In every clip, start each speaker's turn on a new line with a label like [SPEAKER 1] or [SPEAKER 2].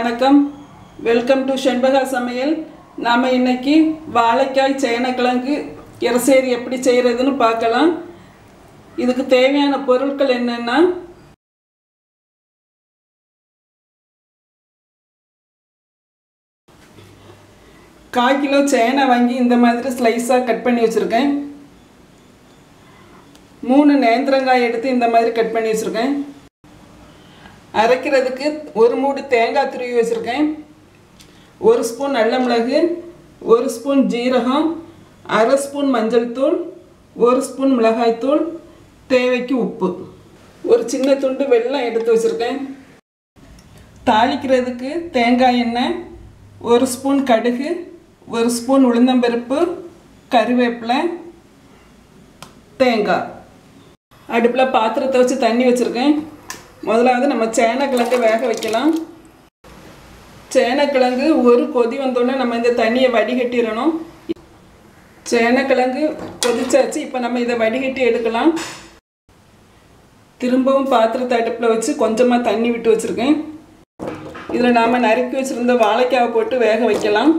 [SPEAKER 1] வணக்கம் welcome to Shenbaga சமையல் நாம் இன்னைக்கு வாழைக்காய் சேனக்கிழங்கு இறசேரி எப்படி செய்கிறதுன்னு பார்க்கலாம் இதுக்கு தேவையான பொருட்கள் என்னென்னா கால் கிலோ சேனை வாங்கி இந்த மாதிரி ஸ்லைஸாக கட் பண்ணி வச்சுருக்கேன் மூணு நேந்திரங்காய் எடுத்து இந்த மாதிரி கட் பண்ணி வச்சுருக்கேன் அரைக்கிறதுக்கு ஒரு மூடி தேங்காய் துருவி வச்சுருக்கேன் ஒரு ஸ்பூன் நல்ல மிளகு ஒரு ஸ்பூன் ஜீரகம் அரை ஸ்பூன் மஞ்சள் தூள் ஒரு ஸ்பூன் மிளகாய்த்தூள் தேவைக்கு உப்பு ஒரு சின்ன துண்டு வெல்லம் எடுத்து வச்சுருக்கேன் தாளிக்கிறதுக்கு தேங்காய் எண்ணெய் ஒரு ஸ்பூன் கடுகு ஒரு ஸ்பூன் உளுந்தம்பருப்பு கருவேப்பிலை தேங்காய் அடுப்பில் பாத்திரத்தை வச்சு தண்ணி வச்சுருக்கேன் முதலாவது நம்ம சேனக்கிழங்கு வேக வைக்கலாம் சேனக்கிழங்கு ஒரு கொதி வந்தோடனே நம்ம இந்த தண்ணியை வடிகட்டிடணும் சேனக்கிழங்கு கொதிச்சாச்சு இப்போ நம்ம இதை வடிகட்டி எடுக்கலாம் திரும்பவும் பாத்திரத்தை அடுப்பில் வச்சு கொஞ்சமாக தண்ணி விட்டு வச்சுருக்கேன் இதில் நாம் நறுக்கி வச்சுருந்த வாழைக்காவை போட்டு வேக வைக்கலாம்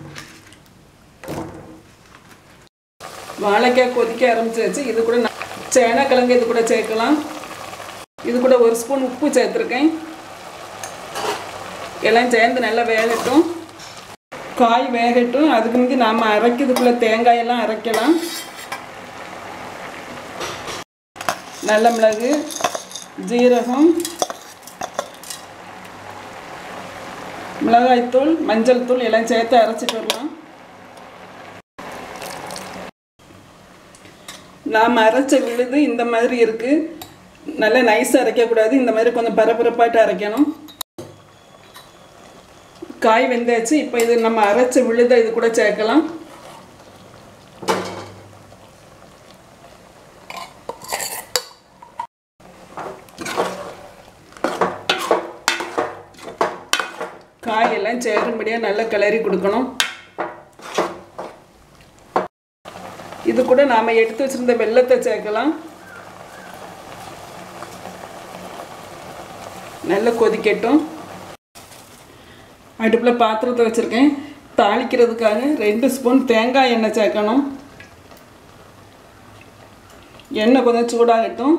[SPEAKER 1] வாழைக்காய் கொதிக்க ஆரம்பிச்சாச்சு இது கூட ந- சேனக்கிழங்கு இது கூட சேர்க்கலாம் இது கூட ஒரு ஸ்பூன் உப்பு சேர்த்துருக்கேன் எல்லாம் சேர்ந்து நல்லா வேகட்டும் காய் வேகட்டும் அதுக்கு முந்தி நாம் அரைக்கிறதுக்குள்ள தேங்காயெல்லாம் அரைக்கலாம் நல்ல மிளகு ஜீரகம் மிளகாய்த்தூள் மஞ்சள் தூள் எல்லாம் சேர்த்து அரைச்சிட்டு வரலாம் நாம் அரைச்ச விழுது இந்த மாதிரி இருக்குது நல்லா நைஸாக அரைக்கக்கூடாது இந்த மாதிரி கொஞ்சம் பரபரப்பாட்டு அரைக்கணும் காய் வெந்தாச்சு இப்போ இது நம்ம அரைச்ச விழுதை இது கூட சேர்க்கலாம் காயெல்லாம் சேரும்படியாக நல்லா கிளறி கொடுக்கணும் இது கூட நாம் எடுத்து வச்சிருந்த வெள்ளத்தை சேர்க்கலாம் நல்லா கொதிக்கட்டும் அடுப்பில் பாத்திரத்தை வச்சுருக்கேன் தாளிக்கிறதுக்காக ரெண்டு ஸ்பூன் தேங்காய் எண்ணெய் சேர்க்கணும் எண்ணெய் கொஞ்சம் சூடாகட்டும்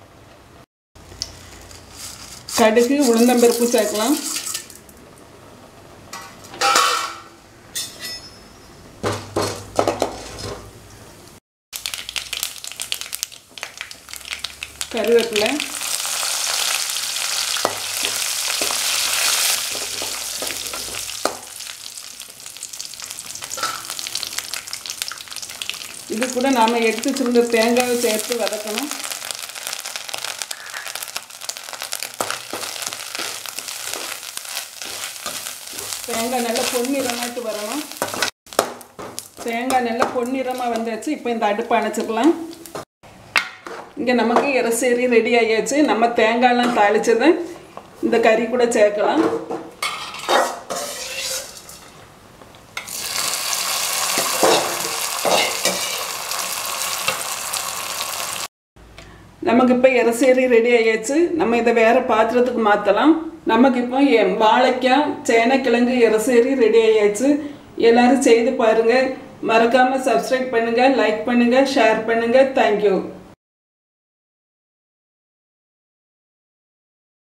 [SPEAKER 1] கடுகு உளுந்தம்பருப்பு சேர்க்கலாம் கருவேப்பிலை இது கூட நாம் எடுத்து வச்சிருந்த தேங்காயை சேர்த்து வதக்கணும் தேங்காய் நல்லா பொன்னிறமாட்டு வரணும் தேங்காய் நல்லா பொன்னிறமாக வந்தாச்சு இப்போ இந்த அடுப்பை அணைச்சிக்கலாம் இங்கே நமக்கு இறசேரி ரெடி ஆகியாச்சு நம்ம தேங்காயெல்லாம் தாளித்ததை இந்த கறி கூட சேர்க்கலாம் நமக்கு இப்போ இறசேரி ரெடி ஆகியாச்சு நம்ம இதை வேறு பாத்திரத்துக்கு மாற்றலாம் நமக்கு இப்போ எ- வாழைக்காய் சேனைக்கிழங்கு இறசேரி ரெடி ஆகியாச்சு எல்லாரும் செய்து பாருங்கள் மறக்காமல் சப்ஸ்கிரைப் பண்ணுங்கள் லைக் பண்ணுங்கள் ஷேர் பண்ணுங்கள் தேங்க்யூ